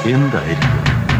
എന്തായിരിക്കും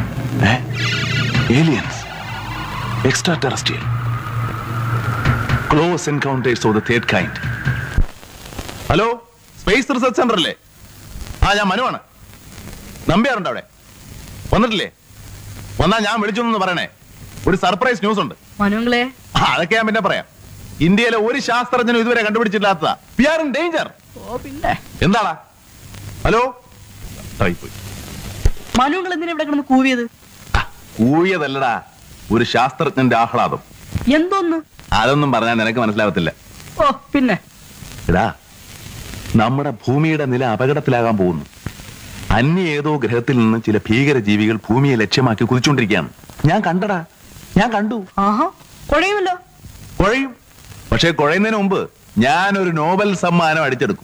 aliens extra terrestrial close encounters of the third kind hello space research centre അല്ലേ ആ ഞാൻ മനുവാണ് നമ്പിയാറുണ്ട് അവിടെ വന്നിട്ടില്ലേ വന്നാ ഞാൻ വിളിച്ചു എന്ന് പറയണേ ഒരു സർപ്രൈസ് ന്യൂസ് ഉണ്ട് മനുങ്ങളെ ആ, അതൊക്കെ ഞാൻ പിന്നെ പറയാം ഇന്ത്യയിലെ ഒരു ശാസ്ത്രജ്ഞനും ഇതുവരെ കണ്ടുപിടിച്ചിട്ടില്ലാത്തതാ വി ആർ ഇൻ ഡേഞ്ചർ ഓ പിന്നെ എന്താടാ ഹലോ പോയി മനുങ്ങൾ എന്തിനാ ഇവിടെ കിടന്ന് കൂവിയത് ഊയതല്ലടാ ഒരു ശാസ്ത്രജ്ഞന്റെ ആഹ്ലാദം എന്തോന്ന് അതൊന്നും പറഞ്ഞാൽ നിനക്ക് മനസ്സിലാവത്തില്ല ഓ പിന്നെ എടാ നമ്മുടെ ഭൂമിയുടെ നില അപകടത്തിലാകാൻ പോകുന്നു അന്യ ഏതോ ഗ്രഹത്തിൽ നിന്ന് ചില ഭീകര ജീവികൾ ഭൂമിയെ ലക്ഷ്യമാക്കി കുതിച്ചുകൊണ്ടിരിക്കുകയാണ് ഞാൻ കണ്ടടാ ഞാൻ കണ്ടു ആഹാ കുഴയുമല്ലോ കുഴയും പക്ഷെ കുഴയുന്നതിന് മുമ്പ് ഞാനൊരു നോബൽ സമ്മാനം അടിച്ചെടുക്കും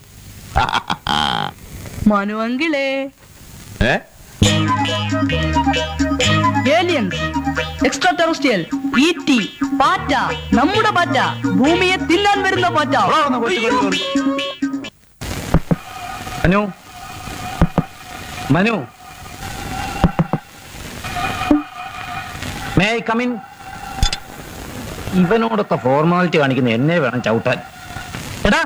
മനുവെങ്കിലേ ഏ ഏലിയൻസ് എക്സ്ട്രാ ടെറസ്ട്രിയൽ ഈറ്റി പാറ്റ നമ്മുടെ പാറ്റ ഭൂമിയെ തിന്നാൻ വരുന്ന പാറ്റ അവിടെ വന്ന് കൊച്ചു കൊച്ചു കൊച്ചു. Manu Manu may I come in ഇവനോടൊക്കെ ഫോർമാലിറ്റി കാണിക്കുന്ന എന്നെ വേണം ചവിട്ടാൻ എടാ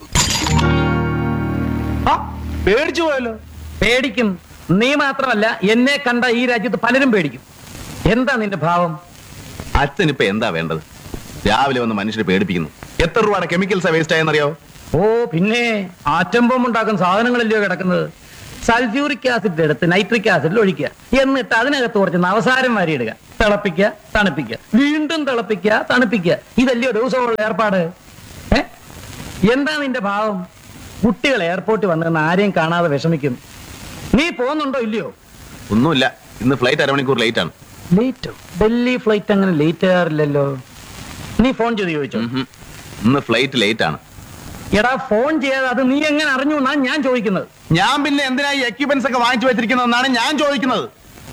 ആ, പേടിച്ചു പോയല്ലോ പേടിക്കും നീ മാത്രമല്ല എന്നെ കണ്ട ഈ രാജ്യത്ത് പലരും പേടിക്കും എന്താ നിന്റെ ഭാവം അച്ഛൻ ഇപ്പൊ എന്താ വേണ്ടത് രാവിലെ വന്ന് മനുഷ്യരെ പേടിപ്പിക്കുന്നു എത്ര രൂപയുടെ കെമിക്കൽസാ വേസ്റ്റ് ആയെന്നറിയോ ഓ പിന്നെ ആറ്റം ബോംബ് ഉണ്ടാക്കുന്ന സാധനങ്ങളല്ലയോ കിടക്കുന്നത് സൾഫ്യൂറിക് ആസിഡ് എടുത്ത് നൈട്രിക് ആസിഡിൽ ഒഴിക്കുക എന്നിട്ട് അതിനകത്ത് കുറച്ച് നവസാരം വാരിയിടുക തിളപ്പിക്കുക തണുപ്പിക്കുക വീണ്ടും തിളപ്പിക്കുക തണുപ്പിക്കുക ഇതല്ലയോ ദിവസമുള്ള ഏർപ്പാട് ഏ എന്താ നിന്റെ ഭാവം കുട്ടികൾ എയർപോർട്ടിൽ വന്നിരുന്ന ആരെയും കാണാതെ വിഷമിക്കും നീ പോകുന്നുണ്ടോ ഇല്ലയോ ഒന്നുമില്ല ഇന്ന് ഫ്ലൈറ്റ് അരമണിക്കൂർ ലേറ്റ് ആണ് ലേറ്റോ ഡൽഹി ഫ്ലൈറ്റ് അങ്ങനെ ലേറ്റ് ആകാറില്ലല്ലോ നീ ഫോൺ ചെയ്ത് ചോദിച്ചോ ഉം. ഇന്ന് ഫ്ലൈറ്റ് ലേറ്റ് ആണ് എടാ ഫോൺ ചെയ്യാതെ അത് നീ എങ്ങനെ അറിഞ്ഞു എന്നാ ഞാൻ ചോദിക്കുന്നത് ഞാൻ പിന്നെ എന്തിനാ ഈ എക്യുപ്മെന്റ്സ് ഒക്കെ വാങ്ങിച്ചു വെച്ചിരിക്കുന്നതെന്നാണ് ഞാൻ ചോദിക്കുന്നത്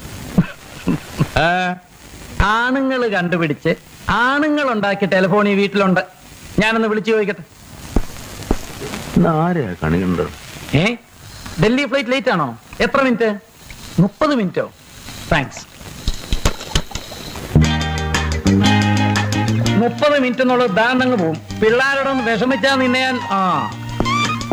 ആണുങ്ങൾ കണ്ടുപിടിച്ച് ആണുങ്ങൾ ഉണ്ടാക്കിയ ടെലിഫോൺ ഈ വീട്ടിലുണ്ട് ഞാനൊന്ന് വിളിച്ചു ചോദിക്കട്ടെ ആരെയാ കണി കണ്ടത് ഏ ഡൽഹി ഫ്ലൈറ്റ് ലേറ്റ് ആണോ എത്ര മിനിറ്റ് മുപ്പത് മിനിറ്റോ താങ്ക്സ് മുപ്പത് മിനിറ്റ് എന്നുള്ളത് ദാണ്ടങ്ങ് പോവും പിള്ളേരോടൊന്ന് വിഷമിച്ചാ നിന്നെ ഞാൻ ആ